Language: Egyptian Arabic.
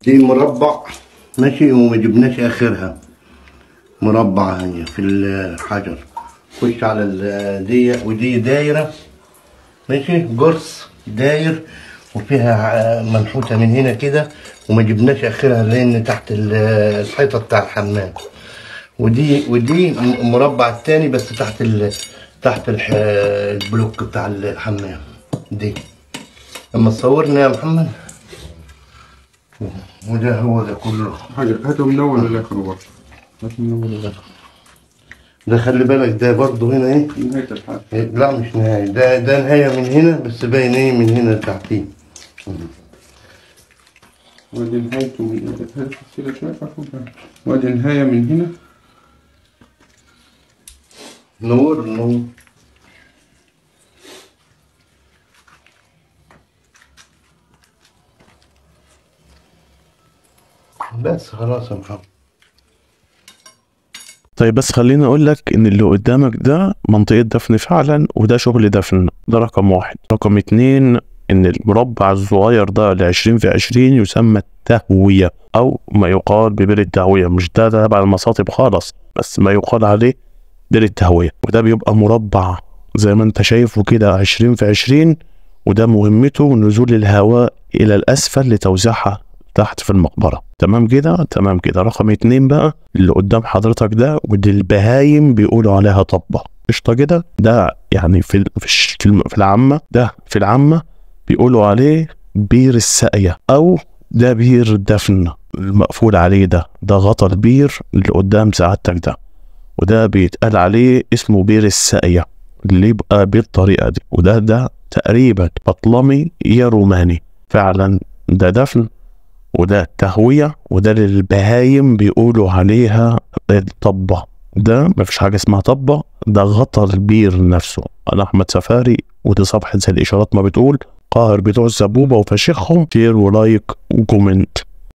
دي مربع ماشي وما جبناش اخرها مربع هي في الحجر خش على ال- دي ودي دايره ماشي قرص داير وفيها منحوته من هنا كده وما جبناش اخرها لان تحت ال- الحيطه بتاع الحمام ودي ودي م- مربع التاني بس تحت ال تحت الح- البلوك بتاع الحمام دي لما تصورنا يا محمد وده هو ده كله حاجة هاته من أول للآخر برضه هاته من أول للآخر ده خلي بالك ده برضه هنا ايه نهاية الحال إيه، لا مش نهاية ده ده نهاية من هنا بس باين ايه من هنا لتحتيه وادي نهايته من هذه السلسلة شايفة وادي نهاية من هنا نور نور بس خلاص يا محمد طيب بس خليني اقول لك ان اللي قدامك ده منطقة دفن فعلا وده شغل دفن ده رقم واحد رقم اتنين ان المربع الصغير ده ل 20 في 20 يسمى التهوية او ما يقال ببير التهوية مش ده تبع المصاطب خالص بس ما يقال عليه بير التهوية وده بيبقى مربع زي ما انت شايفه كده 20 في 20 وده مهمته نزول الهواء الى الاسفل لتوزيعها تحت في المقبرة تمام كده تمام كده رقم اتنين بقى اللي قدام حضرتك ده ودي البهايم بيقولوا عليها طبة قشطة كده ده يعني في ال- في الش- في الم- في العامة ده في العامة بيقولوا عليه بير الساقية أو ده بير الدفن المقفول عليه ده ده غطا البير اللي قدام سعادتك ده وده بيتقال عليه اسمه بير الساقية اللي يبقى بالطريقة دي وده ده تقريبا بطلمي يا روماني فعلا ده دفن وده تهوية وده للبهايم بيقولوا عليها الطبة ده مفيش حاجة اسمها طبة ده غطى البير نفسه أنا أحمد سفاري ودي صفحة زي الإشارات ما بتقول قاهر بتوع الزبوبة وفشخهم شير ولايك وكومنت